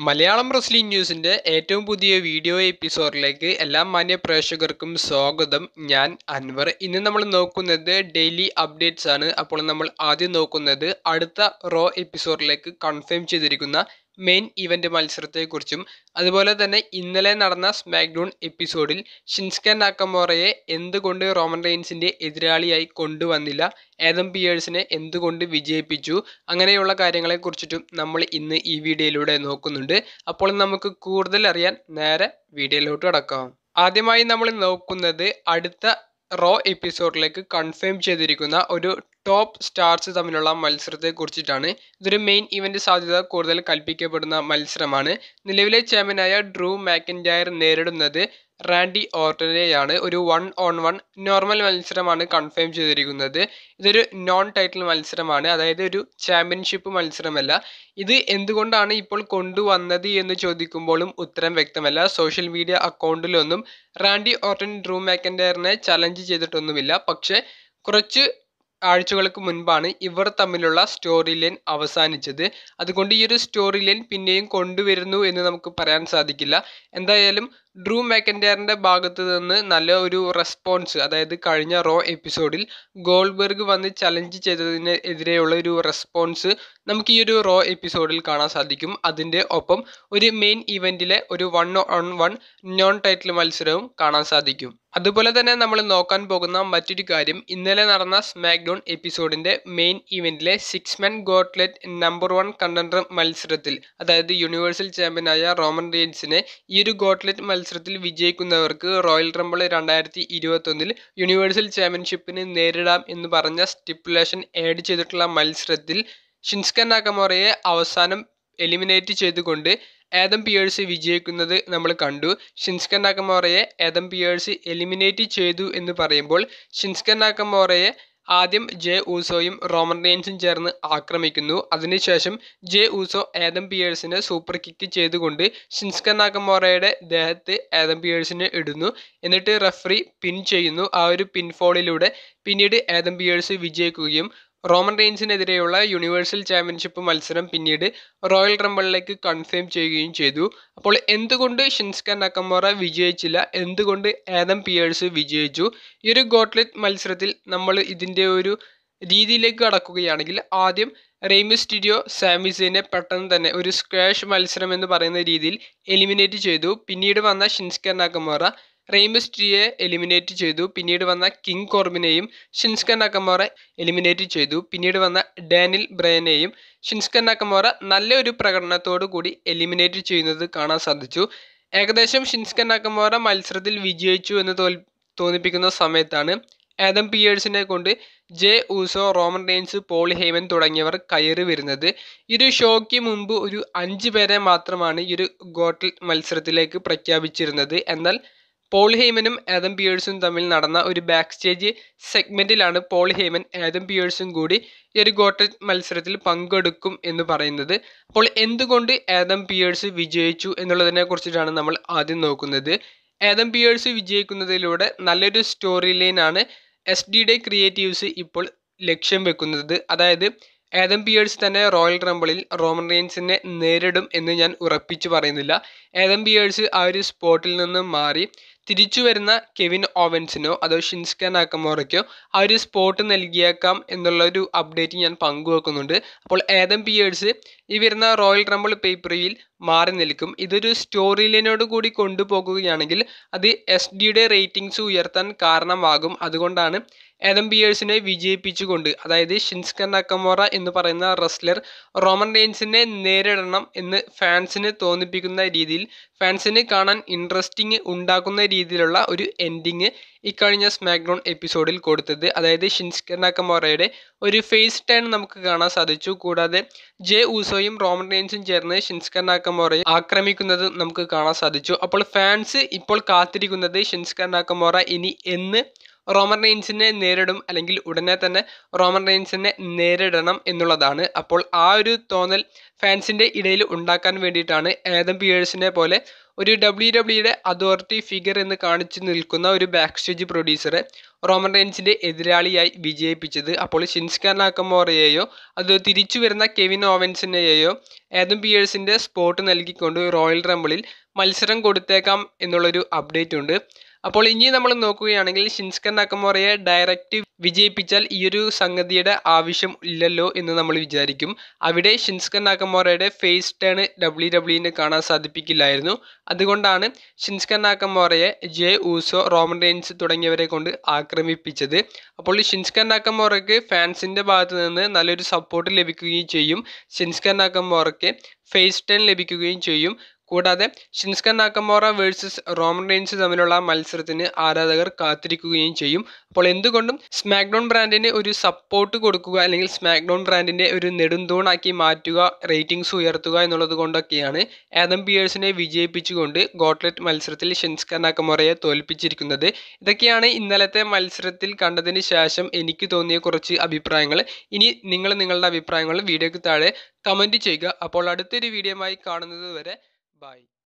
Malayalam wrestling ന്യൂസിൻ്റെ ഏറ്റവും പുതിയ video എപ്പിസോഡിലേക്ക് എല്ലാ മാന്യ പ്രേക്ഷകർക്കും സ്വാഗതം ഞാൻ അൻവർ ഇന്ന് നമ്മൾ നോക്കുന്നത് ഡെയിലി അപ്ഡേറ്റ്സ് ആണ് അപ്പോൾ നമ്മൾ ആദ്യം നോക്കുന്നത് അടുത്ത റോ എപ്പിസോഡിലേക്ക് കൺഫേം ചെയ്തിരിക്കുന്ന മെയിൻ ഇവൻ്റ് മത്സരത്തെക്കുറിച്ചും അതുപോലെ തന്നെ ഇന്നലെ നടന്ന സ്മാക്ഡൗൺ എപ്പിസോഡിൽ ഷിൻസ്കൻ നാക്കമോറയെ എന്തുകൊണ്ട് റോമൻ റെയിൻസിൻ്റെ എതിരാളിയായി കൊണ്ടുവന്നില്ല ഏതം പിയേഴ്സിനെ എന്തുകൊണ്ട് വിജയിപ്പിച്ചു അങ്ങനെയുള്ള കാര്യങ്ങളെക്കുറിച്ചിട്ടും നമ്മൾ ഇന്ന് ഈ വീഡിയോയിലൂടെ നോക്കുന്നുണ്ട് അപ്പോൾ നമുക്ക് കൂടുതൽ അറിയാൻ നേരെ വീഡിയോയിലോട്ട് കടക്കാം ആദ്യമായി നമ്മൾ നോക്കുന്നത് അടുത്ത റോ എപ്പിസോഡിലേക്ക് കൺഫേം ചെയ്തിരിക്കുന്ന ഒരു ടോപ്പ് സ്റ്റാർസ് തമ്മിലുള്ള മത്സരത്തെ കുറിച്ചിട്ടാണ് ഇതൊരു മെയിൻ ഇവന്റ് സാധ്യത കൂടുതൽ കൽപ്പിക്കപ്പെടുന്ന മത്സരമാണ് നിലവിലെ ചാമ്പ്യനായ ഡ്രൂ മാക്കിൻഡയർ നേരിടുന്നത് റാൻഡി ഓർട്ടനെയാണ് ഒരു വൺ ഓൺ വൺ നോർമൽ മത്സരമാണ് കൺഫേം ചെയ്തിരിക്കുന്നത് ഇതൊരു നോൺ ടൈറ്റിൽ മത്സരമാണ് അതായത് ഒരു ചാമ്പ്യൻഷിപ്പ് മത്സരമല്ല ഇത് എന്തുകൊണ്ടാണ് ഇപ്പോൾ കൊണ്ടുവന്നത് എന്ന് ചോദിക്കുമ്പോഴും ഉത്തരം വ്യക്തമല്ല സോഷ്യൽ മീഡിയ അക്കൗണ്ടിലൊന്നും റാൻഡി ഓർട്ടൻ ഡ്രൂ മാക്കൻഡയറിനെ ചലഞ്ച് ചെയ്തിട്ടൊന്നുമില്ല പക്ഷേ കുറച്ച് ആഴ്ചകൾക്ക് മുൻപാണ് ഇവർ തമ്മിലുള്ള സ്റ്റോറി ലൈൻ അവസാനിച്ചത് അതുകൊണ്ട് ഈ ഒരു സ്റ്റോറി ലൈൻ പിന്നെയും കൊണ്ടുവരുന്നു എന്ന് നമുക്ക് പറയാൻ സാധിക്കില്ല എന്തായാലും ഡ്രൂ മാക്കൻഡയറിൻ്റെ ഭാഗത്ത് നിന്ന് നല്ല ഒരു റെസ്പോൺസ് അതായത് കഴിഞ്ഞ റോ എപ്പിസോഡിൽ ഗോൾബർഗ് വന്ന് ചലഞ്ച് ചെയ്തതിന് എതിരെയുള്ള ഒരു റെസ്പോൺസ് നമുക്ക് ഈ ഒരു റോ എപ്പിസോഡിൽ കാണാൻ സാധിക്കും അതിൻ്റെ ഒപ്പം ഒരു മെയിൻ ഇവൻറ്റിലെ ഒരു one on one non title മത്സരവും കാണാൻ സാധിക്കും അതുപോലെ തന്നെ നമ്മൾ നോക്കാൻ പോകുന്ന മറ്റൊരു കാര്യം ഇന്നലെ നടന്ന സ്മാക്ഡൗൺ എപ്പിസോഡിന്റെ മെയിൻ ഇവന്റിലെ six men gauntlet number one contender മത്സരത്തിൽ അതായത് യൂണിവേഴ്സൽ ചാമ്പ്യനായ റോമൻ റെയിൻസിനെ ഈ ഒരു ഗോട്ട്ലെറ്റ് മത്സരത്തിൽ വിജയിക്കുന്നവർക്ക് റോയൽ റംബിൾ രണ്ടായിരത്തി ഇരുപത്തൊന്നിൽ യൂണിവേഴ്സൽ ചാമ്പ്യൻഷിപ്പിന് നേരിടാം എന്ന് പറഞ്ഞ സ്റ്റിപ്പുലേഷൻ ആഡ് ചെയ്തിട്ടുള്ള മത്സരത്തിൽ ഷിൻസ്കൻ നാക്കമോറയെ അവസാനം എലിമിനേറ്റ് ചെയ്തുകൊണ്ട് ഏതം പിയേഴ്സ് വിജയിക്കുന്നത് നമ്മൾ കണ്ടു ഷിൻസ്കൻ നാക്കമോറയെ ഏതം പിയേഴ്സ് എലിമിനേറ്റ് ചെയ്തു എന്ന് പറയുമ്പോൾ ഷിൻസ്കൻ നാക്കമോറയെ ആദ്യം ജെ ഊസോയും റോമൻ റെയിൻസും ചേർന്ന് ആക്രമിക്കുന്നു അതിനുശേഷം ജെ ഊസോ ഏതം പിയേഴ്സിനെ സൂപ്പർ കിക്ക് ചെയ്തുകൊണ്ട് ഷിൻസ്കൻ നാക്കമോറയുടെ ദേഹത്ത് ഏതം പിയേഴ്സിനെ ഇടുന്നു എന്നിട്ട് റഫറി പിൻ ചെയ്യുന്നു ആ ഒരു പിൻഫോളിലൂടെ പിന്നീട് ഏതം പിയേഴ്സ് വിജയിക്കുകയും റോമൻ റെയിൻസിനെതിരെയുള്ള യൂണിവേഴ്സൽ ചാമ്പ്യൻഷിപ്പ് മത്സരം പിന്നീട് റോയൽ റംബിളിലേക്ക് കൺഫേം ചെയ്യുകയും ചെയ്തു അപ്പോൾ എന്തുകൊണ്ട് ഷിൻസ്കൻ നക്കമോറ വിജയിച്ചില്ല എന്തുകൊണ്ട് ഏതം പിയേഴ്സ് വിജയിച്ചു ഈ ഒരു ഗോട്ട്ലെറ്റ് മത്സരത്തിൽ നമ്മൾ ഇതിൻ്റെ ഒരു രീതിയിലേക്ക് കടക്കുകയാണെങ്കിൽ ആദ്യം റെയ്മിസ്റ്റിഡിയോ സാമിസിനെ പെട്ടെന്ന് തന്നെ ഒരു സ്ക്വാഷ് മത്സരം എന്ന് പറയുന്ന രീതിയിൽ എലിമിനേറ്റ് ചെയ്തു പിന്നീട് വന്ന ഷിൻസ്കൻ നക്കമോറ റെയിമിസ്ട്രിയെ എലിമിനേറ്റ് ചെയ്തു പിന്നീട് വന്ന കിങ് കോർബിനെയും ഷിൻസ്കൻ നക്കമോറ എലിമിനേറ്റ് ചെയ്തു പിന്നീട് വന്ന ഡാനിൽ ബ്രയനെയും ഷിൻസ്കൻ നക്കമോറ നല്ലൊരു പ്രകടനത്തോടു കൂടി എലിമിനേറ്റ് ചെയ്യുന്നത് കാണാൻ സാധിച്ചു ഏകദേശം ഷിൻസ്കൻ നക്കമോറ മത്സരത്തിൽ വിജയിച്ചു എന്ന് തോൽ തോന്നിപ്പിക്കുന്ന സമയത്താണ് ആദം പിയേഴ്സിനെ കൊണ്ട് Jey Uso Roman Reigns Paul Heyman തുടങ്ങിയവർ കയറി വരുന്നത് ഈ ഒരു ഷോയ്ക്ക് മുമ്പ് ഒരു അഞ്ച് പേരെ മാത്രമാണ് ഈ ഒരു ഗോട്ടൽ മത്സരത്തിലേക്ക് പ്രഖ്യാപിച്ചിരുന്നത് എന്നാൽ പോൾ ഹെയ്മനും ആദം പിയേഴ്സും തമ്മിൽ നടന്ന ഒരു ബാക്ക് സ്റ്റേജ് സെഗ്മെന്റിലാണ് പോൾ ഹെയ്മൻ ആദം പിയേഴ്സും കൂടി ഈ ഒരു ഗോട്ടൽ മത്സരത്തിൽ പങ്കെടുക്കും എന്ന് പറയുന്നത് അപ്പോൾ എന്തുകൊണ്ട് ആദം പിയേഴ്സ് വിജയിച്ചു എന്നുള്ളതിനെ കുറിച്ചിട്ടാണ് നമ്മൾ ആദ്യം നോക്കുന്നത് ആദം പിയേഴ്സ് വിജയിക്കുന്നതിലൂടെ നല്ലൊരു സ്റ്റോറി ലൈനാണ് എസ് ഡി ഡേ ക്രിയേറ്റീവ്സ് ഇപ്പോൾ ലക്ഷ്യം വെക്കുന്നത് അതായത് ആദം പിയേഴ്സ് തന്നെ റോയൽ റംബിളിൽ റോമൻ റെയിൻസിനെ നേരിടും എന്ന് ഞാൻ ഉറപ്പിച്ചു പറയുന്നില്ല ആദം പിയേഴ്സ് ആ ഒരു സ്പോട്ടിൽ നിന്ന് മാറി തിരിച്ചു വരുന്ന കെവിൻ ഓവൻസിനോ അതോ ഷിൻസ്ക നാക്കമോറയ്ക്കോ ആ ഒരു സ്പോട്ട് നൽകിയേക്കാം എന്നുള്ള ഒരു അപ്ഡേറ്റ് ഞാൻ പങ്കുവെക്കുന്നുണ്ട് അപ്പോൾ ഏതം പിയേഴ്സ് ഈ വരുന്ന റോയൽ റംബിൾ പേപ്പറിൽ മാറി നിൽക്കും ഇതൊരു സ്റ്റോറി ലൈനോട് കൂടി കൊണ്ടുപോകുകയാണെങ്കിൽ അത് എസ് ഡിയുടെ റേറ്റിംഗ്സ് ഉയർത്താൻ കാരണമാകും അതുകൊണ്ടാണ് ഏതം പിയേഴ്സിനെ വിജയിപ്പിച്ചുകൊണ്ട് അതായത് ഷിൻസ്കൻ നക്കമോറ എന്ന് പറയുന്ന റെസ്ലർ റോമൻ റെയിൻസിനെ നേരിടണം എന്ന് ഫാൻസിന് തോന്നിപ്പിക്കുന്ന രീതിയിൽ ഫാൻസിന് കാണാൻ ഇൻട്രസ്റ്റിംഗ് ഉണ്ടാക്കുന്ന രീതിയിലുള്ള ഒരു എൻഡിങ് ഇക്കഴിഞ്ഞ സ്മാക്ഡൗൺ എപ്പിസോഡിൽ കൊടുത്തത് അതായത് ഷിൻസ്കൻ നക്കമോറയുടെ ഒരു ഫേസ് ടേൺ നമുക്ക് കാണാൻ സാധിച്ചു കൂടാതെ ജെ ഊസോയും റോമൻ റെയിൻസും ചേർന്ന് ഷിൻസ്കൻ നാക്കമോറയെ ആക്രമിക്കുന്നത് നമുക്ക് കാണാൻ സാധിച്ചു അപ്പോൾ ഫാൻസ് ഇപ്പോൾ കാത്തിരിക്കുന്നത് ഷിൻസ്കൻ നാക്കമോറ ഇനി എന്ന് റോമൻ റെയിൻസിനെ നേരിടും അല്ലെങ്കിൽ ഉടനെ തന്നെ റോമൻ റെയിൻസിനെ നേരിടണം എന്നുള്ളതാണ് അപ്പോൾ ആ ഒരു തോന്നൽ ഫാൻസിൻ്റെ ഇടയിൽ ഉണ്ടാക്കാൻ വേണ്ടിയിട്ടാണ് ഏതം പിയേഴ്സിനെ പോലെ ഒരു ഡബ്ല്യു ഡബ്ല്യുടെ അതോറിറ്റി ഫിഗർ എന്ന് കാണിച്ചു നിൽക്കുന്ന ഒരു ബാക്ക് സ്റ്റേജ് പ്രൊഡ്യൂസറെ റോമൻ റെയിൻസിന്റെ എതിരാളിയായി വിജയിപ്പിച്ചത് അപ്പോൾ ഷിൻസ്ക നാക്കമോറയെയോ അത് തിരിച്ചു വരുന്ന കെവിൻ ഓവൻസിനെയോ ഏതം പിയേഴ്സിന്റെ സ്പോട്ട് നൽകിക്കൊണ്ട് റോയൽ റംബിളിൽ മത്സരം കൊടുത്തേക്കാം എന്നുള്ളൊരു അപ്ഡേറ്റ് ഉണ്ട് അപ്പോൾ ഇനി നമ്മൾ നോക്കുകയാണെങ്കിൽ ഷിൻസ്ക നാക്കമോറയെ ഡയറക്റ്റ് വിജയിപ്പിച്ചാൽ ഈ ഒരു സംഗതിയുടെ ആവശ്യം ഇല്ലല്ലോ എന്ന് നമ്മൾ വിചാരിക്കും അവിടെ ഷിൻസ്ക നാക്കമോറയുടെ ഫേസ് ടേൺ ഡബ്ല്യു ഡബ്ല്യുവിന് കാണാൻ സാധിപ്പിക്കില്ലായിരുന്നു അതുകൊണ്ടാണ് ഷിൻസ്ക നാക്കമോറയെ ജെ ഊസോ റോമൻ റെയിൻസ് തുടങ്ങിയവരെ കൊണ്ട് ആക്രമിപ്പിച്ചത് അപ്പോൾ ഷിൻസ്ക നാക്കമോറയ്ക്ക് ഫാൻസിൻ്റെ ഭാഗത്ത് നിന്ന് നല്ലൊരു സപ്പോർട്ട് ലഭിക്കുകയും ചെയ്യും ഷിൻസ്ക നാക്കമോറയ്ക്ക് ഫേസ് ടേൺ ലഭിക്കുകയും ചെയ്യും കൂടാതെ Shinsuke Nakamura versus Roman Reigns തമ്മിലുള്ള മത്സരത്തിന് ആരാധകർ കാത്തിരിക്കുകയും ചെയ്യും അപ്പോൾ എന്തുകൊണ്ടും സ്മാക്ഡൗൺ ബ്രാൻഡിന് ഒരു സപ്പോർട്ട് കൊടുക്കുക അല്ലെങ്കിൽ സ്മാക്ഡൗൺ ബ്രാൻഡിന്റെ ഒരു നെടുന്തൂണാക്കി മാറ്റുക റേറ്റിംഗ്സ് ഉയർത്തുക എന്നുള്ളത് കൊണ്ടൊക്കെയാണ് ആദം പിയേഴ്സിനെ വിജയിപ്പിച്ചുകൊണ്ട് ഗോട്ട്ലെറ്റ് മത്സരത്തിൽ ഷിൻസ്ക നാക്കമോറയെ തോൽപ്പിച്ചിരിക്കുന്നത് ഇതൊക്കെയാണ് ഇന്നലത്തെ മത്സരത്തിൽ കണ്ടതിന് ശേഷം എനിക്ക് തോന്നിയ കുറച്ച് അഭിപ്രായങ്ങൾ ഇനി നിങ്ങൾ നിങ്ങളുടെ അഭിപ്രായങ്ങൾ വീഡിയോയ്ക്ക് താഴെ കമൻറ്റ് ചെയ്യുക അപ്പോൾ അടുത്തൊരു വീഡിയോയുമായി കാണുന്നത് വരെ ബൈ